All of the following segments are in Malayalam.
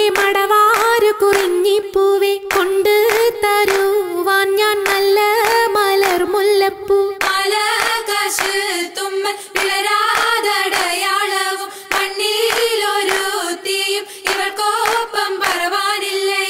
മടവാരു കുറിഞ്ഞിപ്പൂവെ കൊണ്ട് തരുവാൻ ഞാൻ നല്ല മലർ മുല്ലപ്പൂ ആകാശ് തുമ്മൽ വിളരാതടയാളവും മണ്ണിലൊരു തീയും ഇവൾക്കൊപ്പം പറവാനില്ലേ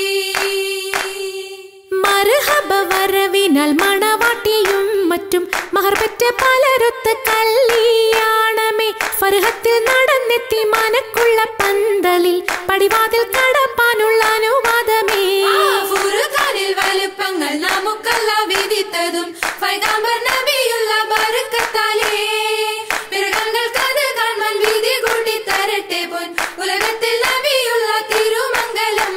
മർഹബ വരവിനാൽ മണവാട്ടിയും മറ്റും മഹർപറ്റ പലരൊത്ത് കല്യാണമേ ഫർഹത്തിൽ നടന്നെത്തി മനക്കുള്ള പന്തലിൽ പടിവാതിൽ കടപ്പാനുള്ള അനുവാദമേ ആ ഫുർഖാനിൽ വലുപ്പങ്ങൾ നമുക്കല്ല വിധിത്തതും ഫൈഗാംബർ നബിയുള്ള ബർക്കത്താലേ മൃഗങ്ങൾക്കത് കാണാൻ വിധി കൂട്ടി തരട്ടെ പൊൻ ഉലകത്തിൽ നബിയുള്ള തിരുമംഗലം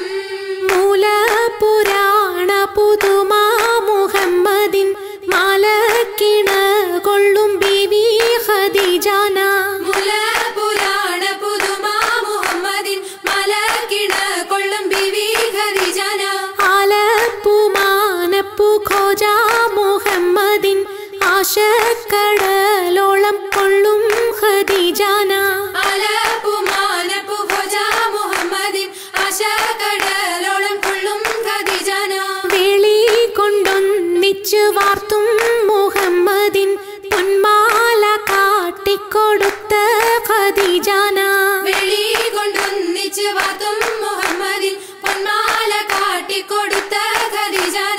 മൂലപുരാണ പുതുമാ മുഹമ്മദിൻ മാലക്കിണ കൊള്ളും ബീവി ഖദീജാന മുല പുരാണ പുതുമാ മുഹമ്മദിൻ മലക്കിണ കൊള്ളും ബിവി ഖദീജാന ആലപ്പുമാനപ്പു ഖോജ മുഹമ്മദിൻ ആശക്കടലോളം കൊള്ളും ഖദീജാന അലപ്പുമാനപ്പു ഖോജ മുഹമ്മദിൻ ആശക്കടലോളം കൊള്ളും ഖദീജാന വേളി കൊണ്ടൊന്നിച്ചു വാർത്തും മുഹമ്മദിൻ പൊന്മാല കാട്ടിക്കൊടുത്ത ഖദീജാന വെളി കൊണ്ടൊന്നിച്ച് വാത്തും മുഹമ്മദിൻ പൊന്മാല കാട്ടിക്കൊടുത്ത ഖദീജാന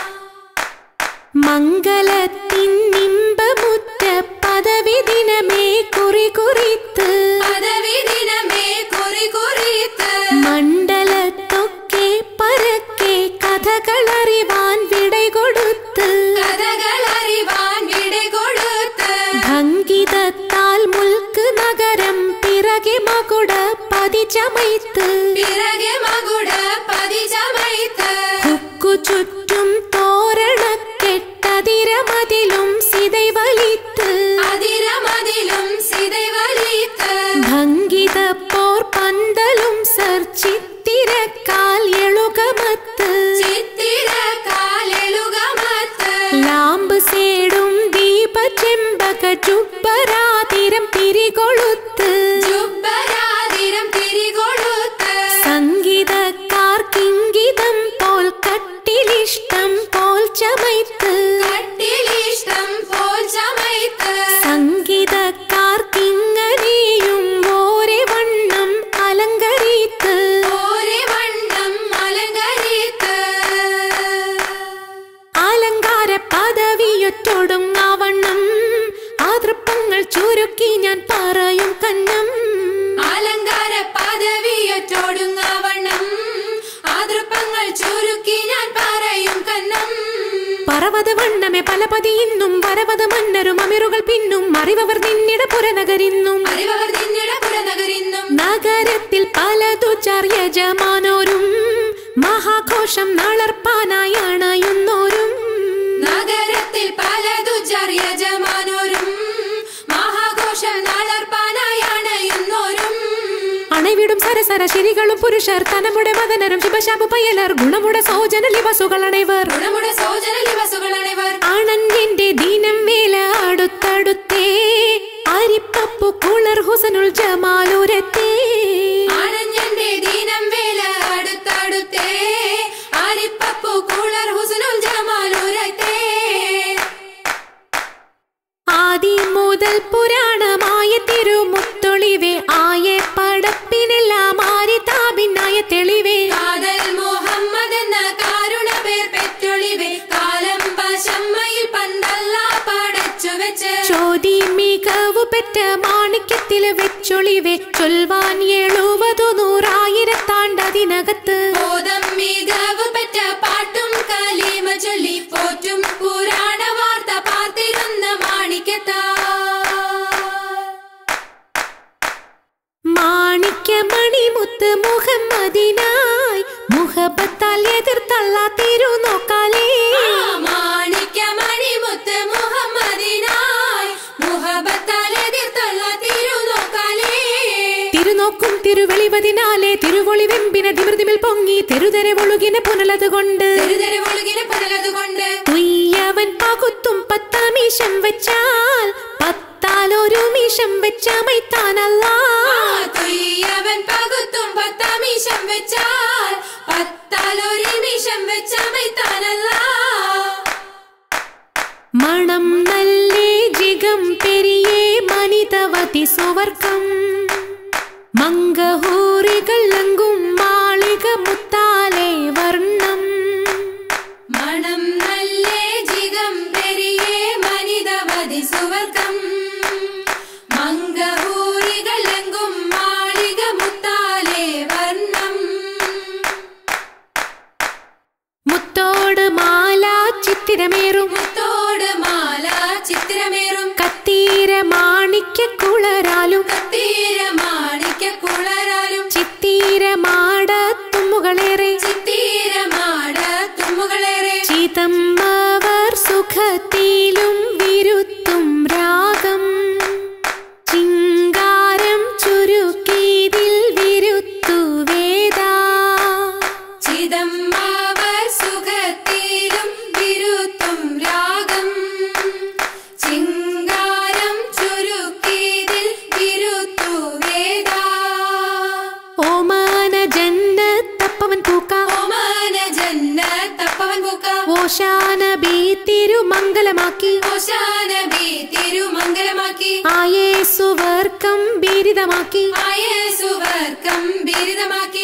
മംഗലത്തിൻ നിമ്പമുറ്റ പദവി ദിനമേ കുറി കുറിത്ത് പദവി ദിനമേ കുറി കുറിത്ത് മണ്ഡലത്തൊക്കെ പരക്കെ കഥകളറിവാൻ വിടை കൊടുത്ത് കഥകൾ അറിവാൻ വിട കൊടുത്ത് ഭംഗിതത്താൽ മുൽക്ക് നഗരം പിറകെ മകുട പതിചമൈത്ത് പിറകെ മകുട പതിചമൈത്ത് ഹുക്കു ചുറ്റും തോരണ കെട്ടതിരമതിലും സിതൈ വലിത്ത് അതിരമതിലും സിതൈ വലിത്ത് ഭംഗിത പോർ പന്തലും സർ ചിത്തിരക്കാൽ എളുകമത്ത് ചിത്തിര കാലെളുകമത്ത് ലാമ്പ് സേടും ദീപ ചെമ്പക ചുപ്പരാതിരം തിരികൊളുത്ത് ജുബ്ബരാതിരം തിരികൊടുത്ത് സംഗീതക്കാർ കിങ്കിതം പോൽ കട്ടിലിഷ്ടം പോൽ ചമയ്ത്ത് കട്ടിലിഷ്ടം പോൽ ചമയ്ത്ത് സംഗീതക്കാർ കിങ്ങനെയും ഓരെ വണ്ണം അലങ്കരിത്ത് ഓരെ വണ്ണം അലങ്കരിത്ത് അലങ്കാര പദവിയൊറ്റൊടുങ്ങാവണ്ണം ആതൃപ്പങ്ങൾ ചുരുക്കി ഞാൻ പറയും കന്നം അലങ്കാര പദവിയൊറ്റോടുങ്ങവണ്ണം ആതൃപ്പങ്ങൾ ചുരുക്കി ഞാൻ പറയും കന്നം പറവത വണ്ണമേ പലപതി ഇന്നും വരവത മന്നരും അമിറുകൾ പിന്നും അറിവവർ നിന്നിട പുരനഗരിന്നും അറിവർ നിന്നിട പുറനഗരിന്നും നഗരത്തിൽ പലതു യജമാനോരും മഹാഘോഷം നളർപ്പാനായി അണയുന്നോരും നഗരത്തിൽ പലതു യജമാനോരും മഹാഘോഷം നാളർപ്പാനായി അണയുന്നോരും അണവിടും സരസര ശരികളും പുരുഷർ തനമുടെ മദനരും ശിവശാപു പയ്യലർ ഗുണമുടെ സോജന ലിവസുകൾ അണൈവർ ഗുണമുടെ സോജന ലിവസുകളണിവർ അണഞ്ഞെന്റെ ദീനം വേല അടുത്തടുത്തേ അരിപ്പപ്പു കുളർ ഹുസനുൽ ജമാലുരത്തേ ആണഞ്ഞന്റെ ദീനം വേല അടുത്തടുത്തേ ആരിപ്പപ്പു കൂളർ ഹുസനുൽ ജമാലുരത്തേ ആദി മുതൽ പുരാണമായ തിരുമുത്തൊളിവേ ആയ പടപ്പിനെല്ലാം ആരി താപിന്നായ തെളിവേ കാതൽ മുഹമ്മദ് എന്ന കാരുണ പേർ പെറ്റൊളിവേ കാലം പശമ്മയിൽ പന്തല്ല പടച്ചു വെച്ച് ചോതി മികവു പെറ്റ മാണിക്യത്തില് വെച്ചൊളിവേ ചൊൽവാൻ എഴുപതു നൂറായിരത്താണ്ടതിനകത്ത് ബോധം മികവ് പെറ്റ പാട്ടും കലീമ ചൊല്ലി പോറ്റും പുരാണ വാർത്ത പാർത്തിരുന്ന മാണിക്കത്താ മാണിക്യമണിമുത്ത് മുഹമ്മദിനായി മുഹബത്താൽ എതിർത്തള്ള തിരുനോക്കാലേ മാണിക്യമണിമുത്ത് മുഹമ്മദിനായി മുഹബത്താൽ എതിർത്തുള്ള തിരുനോക്കാലേ തിരുനോക്കും തിരുവെളിവതിനാലെ തിരുവൊളി വെമ്പിന തിമിർതിമിൽ പൊങ്ങി തെരുതെരെ ഒഴുകിന പുനലത് കൊണ്ട് തെരുതെരെ ഒഴുകിനെ പുനലതുകൊണ്ട് തുയ്യവൻ പകുത്തും പത്താമീശം വെച്ചാൽ പത്താലൊരു മീശം വെച്ച മൈത്താനല്ല ആ തുയ്യവൻ പകുത്തും പത്താമീശം മംഗഹൂറികൾ എങ്കും മാളിക മുത്താലെ വർണ്ണം മണം നല്ലേ ജിഗം പെരിയേ മനിതവതി സുവർക്കം മംഗഹൂരികളെങ്കും മാളിക മുത്താലേ വർണ്ണം മുത്തോട് മാല ചിത്തിരമേറും മുത്തോട് മാല ചിത്രമേറും കത്തീര മാണിക്യ കുളരാലും കത്തീര മാണിക്ക കുളരാലും ചിത്തീര മാട തുമ്മുകളേറെ ചിത്തീര മാട തുമ്മുകളേറെ ചിതമ്മവർ സുഖത്തിലും വിരുത്തും രാഗം ചിങ്കാരം ചുരുക്കിതിൽ വിരുത്തു വേദ ചിദംബാവർ സുഖത്തിലും വിരുത്തും രാഗം ചിങ്കാരം ചുരുക്കിതിൽ വിരുത്തു വേദ ഓമാന ജന്നത്തപ്പവൻ പൂക്ക ഓമാന ജന്ന തപ്പവൻ പൂക്ക ഓശാന ബി തിരുമംഗലമാക്കി ഓശാനബി തിരുമംഗലമാക്കി ആയേസുവർക്കം ബിരിതമാക്കി ആയേസുവർക്കം ബിരുദമാക്കി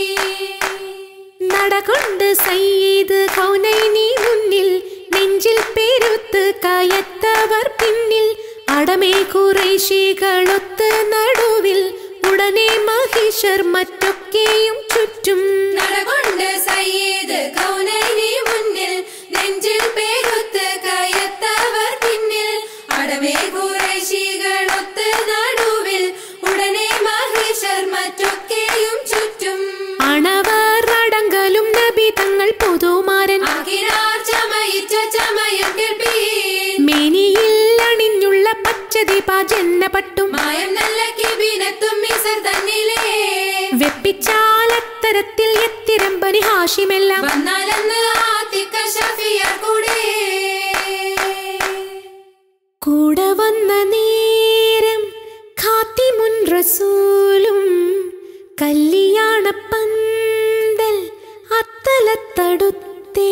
നടകൊണ്ട് സയ്യിദ് ഖൗനൈനി മുന്നിൽ നെഞ്ചിൽ പെരുത്ത് കയത്തവർ പിന്നിൽ അടമേ കുറേശികളൊത്ത് നടുവിൽ ഉടനെ മഹിഷർ മറ്റൊക്കെയും ചുറ്റും നടകൊണ്ട് സയ്യിദ് കൗനൈനി മുന്നിൽ നെഞ്ചിൽ പേരുത്ത് കയത്തവർ പിന്നിൽ അടവേ കുറേശികളൊത്ത് നടുവിൽ ഉടനെ മഹിഷർ മറ്റൊക്കെയും ചുറ്റും അണവർ അടങ്കലും നബി തങ്ങൾ പുതുമാരൻ അകിരാർ ചമയിച്ച ചമയം കേൾപ്പീൻ മേനിയിൽ അണിഞ്ഞുള്ള പച്ചദീപ ജന്നപട്ടും മായം നല്ല കിബിനത്തും മിസർ തന്നിലേ വെപ്പിച്ചാലത്തരത്തിൽ എത്തിരമ്പനി ഹാഷിമെല്ലാം വന്നാലെന്ന് ആത്തിക്ക ഷഫിയർ കൂടെ കൂടെ വന്ന നേരം ഖാത്തിമുൻ റസൂലും കല്യാണ പന്തൽ അത്തലത്തടുത്തേ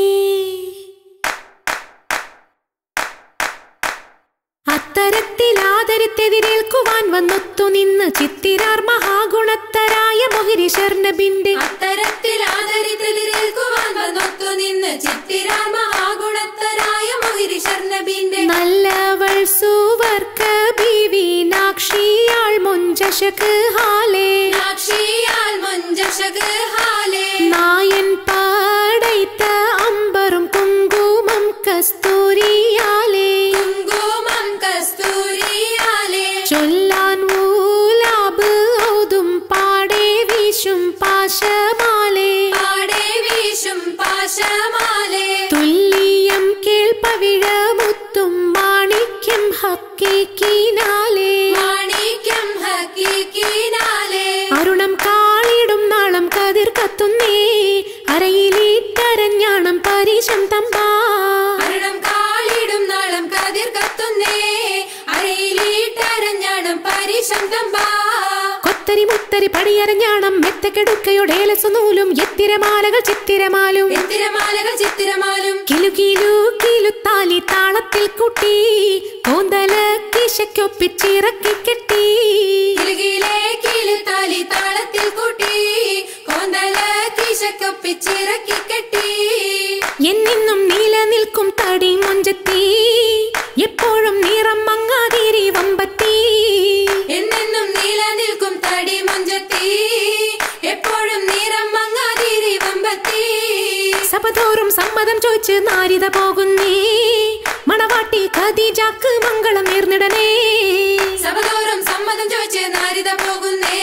അത്തരത്തിൽ ആദരത്തെതിരേൽക്കുവാൻ വന്നൊത്തു നിന്ന് ചിത്തിരാർ മഹാഗുണത്തരായ മൊഹിരിഷർ നബിന്റെ അത്തരത്തിൽ ആദരിത്തതിരേൽക്കുവാൻ വന്നൊത്തു നിന്ന് ചിത്തിരാർ മഹാഗുണത്തരായ മൊഹിരിഷർ നബീന്റെ നല്ലവൾ സുവർക്ക ബീവീനാക്ഷിയാൾ മുഞ്ചശക്ക് ഹാലേ സാക്ഷിയാൽ മുഞ്ചഷക് ഹാലേ നായൻ പാടൈത്ത അമ്പറും കുങ്കുമം കസ്തൂരിയാലേ കുങ്കുമം കസ്തൂരിയാലേ ചൊല്ലാൻ ഊലാബ് ഔതും പാടേ വീശും പാശമാലേ പാടേ വീശും പാശമാലേ തുല്യം കേൾപ്പവിഴ മുത്തും മാണിക്യം ഹക്കേക്കിനാലേ മാണിക്യം ഹക്കീക്കിനാലേ അരുണം കാളിടും നാളം കതിർ കത്തുന്നേ അരയിലിട്ടരഞ്ഞാണം പരീശം തമ്പാ അരണം കാളിടും നാളം കതിർ കത്തുന്നേ അരയിലീട്ടരഞ്ഞാണം പരിശം തമ്പാ കൊത്തരി മുത്തരി പടിയരഞ്ഞാണം മെത്തക്കെടുക്കയുടെ നൂലും എത്തിരമാലകൾ ചിത്തിരമാലും ചിത്തിരമാലകൾ ചിത്തിരമാലും കിലു കിലു കിലുത്താലി താളത്തിൽ കുട്ടി കോന്തല കിശയ്ക്കൊപ്പിച്ചിറക്കി കെട്ടി കിലുകിലേ കിലുത്താലി താളത്തിൽ കൂട്ടി കോന്തല കിശക്കൊപ്പിച്ചിറക്കി കെട്ടി എന്നെന്നും നിലനിൽക്കും തടി മുഞ്ചത്തി എപ്പോഴും നിറം മങ്ങാതിരി വമ്പത്തി എന്നെന്നും നിലനിൽക്കും തടി മുഞ്ചത്തി എപ്പോഴും നിറം മങ്ങാതിരി വമ്പത്തി സപതോറും സമ്മതം ചോദിച്ച് നാരിത പോകുന്നേ മണവാട്ടി ഖദീജാക്ക് മംഗളം നേർന്നിടനേ സഭതോറും സമ്മതം ചോദിച്ച് നാരിത പോകുന്നേ